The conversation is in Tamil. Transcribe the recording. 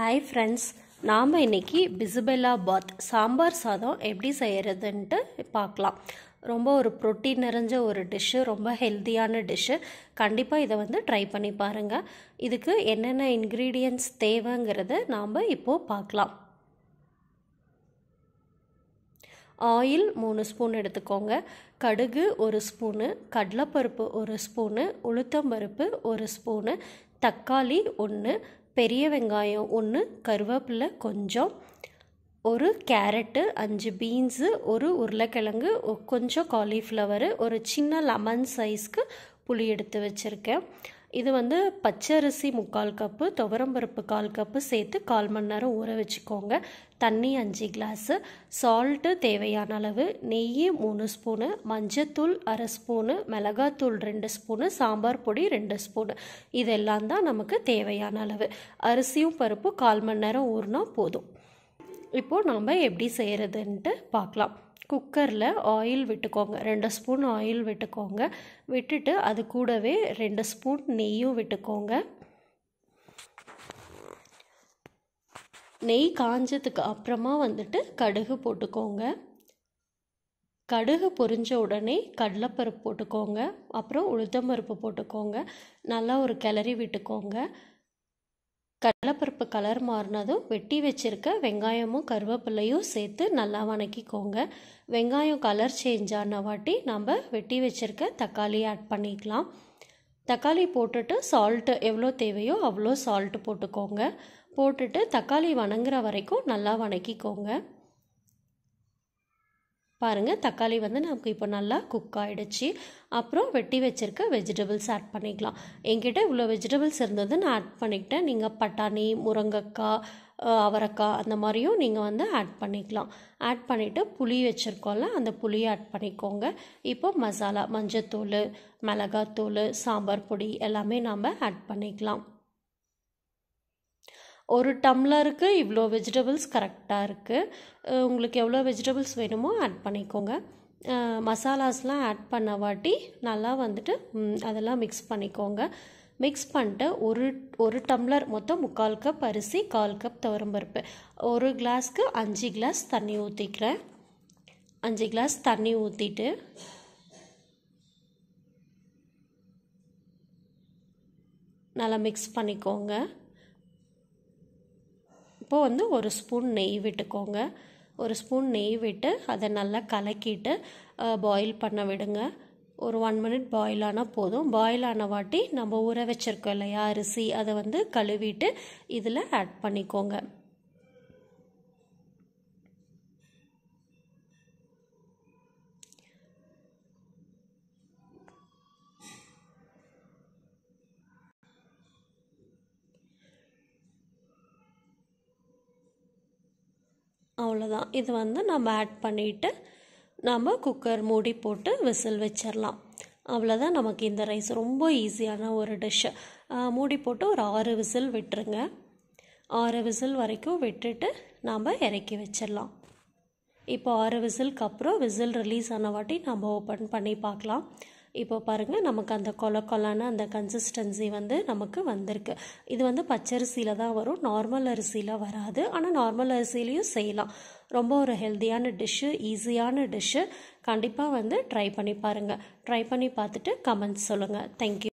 ஹாய் ஃப்ரெண்ட்ஸ் நாம் இன்னைக்கு பிசுபெல்லா பாத் சாம்பார் சாதம் எப்படி செய்கிறதுன்ட்டு பார்க்கலாம் ரொம்ப ஒரு ப்ரோட்டீன் நிறைஞ்ச ஒரு டிஷ்ஷு ரொம்ப ஹெல்த்தியான டிஷ்ஷு கண்டிப்பாக இதை வந்து ட்ரை பண்ணி பாருங்கள் இதுக்கு என்னென்ன இன்க்ரீடியன்ட்ஸ் தேவைங்கிறத நாம் இப்போது பார்க்கலாம் ஆயில் மூணு ஸ்பூன் எடுத்துக்கோங்க கடுகு ஒரு ஸ்பூனு கடலைப்பருப்பு ஒரு ஸ்பூனு உளுத்தம்பருப்பு ஒரு ஸ்பூனு தக்காளி ஒன்று பெரிய வெங்காயம் ஒன்று கருவேப்பிலை கொஞ்சம் ஒரு கேரட்டு அஞ்சு பீன்ஸு ஒரு உருளைக்கிழங்கு கொஞ்சம் காலிஃப்ளவரு ஒரு சின்ன லெமன் சைஸ்க்கு புளி எடுத்து வச்சுருக்கேன் இது வந்து பச்சரிசி முக்கால் கப்பு துவரம்பருப்பு கால் கப்பு சேர்த்து கால் மணி நேரம் ஊற வச்சுக்கோங்க தண்ணி அஞ்சு கிளாஸு சால்ட்டு தேவையான அளவு நெய் மூணு ஸ்பூனு மஞ்சத்தூள் அரை ஸ்பூனு மிளகாத்தூள் ரெண்டு ஸ்பூனு சாம்பார் பொடி ரெண்டு ஸ்பூனு இதெல்லாம் தான் நமக்கு தேவையான அளவு அரிசியும் பருப்பு கால் மணி நேரம் ஊறினா போதும் இப்போது நம்ம எப்படி செய்கிறதுன்ட்டு பார்க்கலாம் குக்கரில் ஆயில் விட்டுக்கோங்க ரெண்டு ஸ்பூன் ஆயில் விட்டுக்கோங்க விட்டுட்டு அது கூடவே ரெண்டு ஸ்பூன் நெய்யும் விட்டுக்கோங்க நெய் காஞ்சதுக்கு அப்புறமா வந்துட்டு கடுகு போட்டுக்கோங்க கடுகு பொரிஞ்ச உடனே கடலைப்பருப்பு போட்டுக்கோங்க அப்புறம் உளுத்தம்பருப்பு போட்டுக்கோங்க நல்லா ஒரு கிளறி விட்டுக்கோங்க கடலைப்பருப்பு கலர் மாறினதும் வெட்டி வச்சுருக்க வெங்காயமும் கருவேப்பிலையும் சேர்த்து நல்லா வணக்கிக்கோங்க வெங்காயம் கலர் சேஞ்ச் ஆன வாட்டி நம்ம வெட்டி வச்சுருக்க தக்காளி ஆட் பண்ணிக்கலாம் தக்காளி போட்டுட்டு சால்ட்டு எவ்வளோ தேவையோ அவ்வளோ சால்ட்டு போட்டுக்கோங்க போட்டுட்டு தக்காளி வணங்குற வரைக்கும் நல்லா வணக்கிக்கோங்க பாருங்கள் தக்காளி வந்து நமக்கு இப்போ நல்லா குக் ஆகிடுச்சு அப்புறம் வெட்டி வச்சுருக்க வெஜிடபிள்ஸ் ஆட் பண்ணிக்கலாம் என்கிட்ட இவ்வளோ வெஜிடபிள்ஸ் இருந்தது நான் ஆட் பண்ணிக்கிட்டேன் நீங்கள் பட்டாணி முருங்கைக்காய் அவரைக்காய் அந்த மாதிரியும் நீங்கள் வந்து ஆட் பண்ணிக்கலாம் ஆட் பண்ணிவிட்டு புளி வச்சுருக்கோம்ல அந்த புளியை ஆட் பண்ணிக்கோங்க இப்போ மசாலா மஞ்சத்தூள் மிளகாத்தூள் சாம்பார் பொடி எல்லாமே நம்ம ஆட் பண்ணிக்கலாம் ஒரு டம்ளருக்கு இவ்வளோ வெஜிடபிள்ஸ் கரெக்டாக இருக்குது உங்களுக்கு எவ்வளோ வெஜிடபிள்ஸ் வேணுமோ ஆட் பண்ணிக்கோங்க மசாலாஸ்லாம் ஆட் பண்ண வாட்டி நல்லா வந்துட்டு அதெல்லாம் மிக்ஸ் பண்ணிக்கோங்க மிக்ஸ் பண்ணிட்டு ஒரு ஒரு டம்ளர் மொத்தம் முக்கால் கப் அரிசி கால் கப் துவரம்பருப்பு ஒரு கிளாஸ்க்கு அஞ்சு கிளாஸ் தண்ணி ஊற்றிக்கிறேன் அஞ்சு கிளாஸ் தண்ணி ஊற்றிட்டு நல்லா மிக்ஸ் பண்ணிக்கோங்க இப்போது வந்து ஒரு ஸ்பூன் நெய் விட்டுக்கோங்க ஒரு ஸ்பூன் நெய் விட்டு அதை நல்லா கலக்கிட்டு பாயில் பண்ண விடுங்க ஒரு ஒன் மினிட் பாயில் ஆனால் போதும் பாயில் ஆன வாட்டி நம்ம ஊற வச்சுருக்கோம் இல்லையா அரிசி அதை வந்து கழுவிட்டு இதில் ஆட் பண்ணிக்கோங்க அவ்வளோதான் இது வந்து நம்ம ஆட் பண்ணிவிட்டு நம்ம குக்கர் மூடி போட்டு விசில் வச்சிடலாம் அவ்வளோதான் நமக்கு இந்த ரைஸ் ரொம்ப ஈஸியான ஒரு டிஷ்ஷு மூடி போட்டு ஒரு ஆறு விசில் விட்டுருங்க ஆறு விசில் வரைக்கும் விட்டுட்டு நாம் இறக்கி வச்சிடலாம் இப்போ ஆறு விசிலுக்கு அப்புறம் விசில் ரிலீஸ் ஆன வாட்டி நம்ம ஓப்பன் பண்ணி பார்க்கலாம் இப்போ பாருங்கள் நமக்கு அந்த கொல கொலான அந்த கன்சிஸ்டன்சி வந்து நமக்கு வந்திருக்கு இது வந்து பச்சரிசியில் தான் வரும் நார்மல் அரிசியில் வராது ஆனால் நார்மல் அரிசிலையும் செய்யலாம் ரொம்ப ஒரு ஹெல்த்தியான டிஷ்ஷு ஈஸியான டிஷ்ஷு கண்டிப்பாக வந்து ட்ரை பண்ணி பாருங்கள் ட்ரை பண்ணி பார்த்துட்டு கமெண்ட்ஸ் சொல்லுங்கள் தேங்க்யூ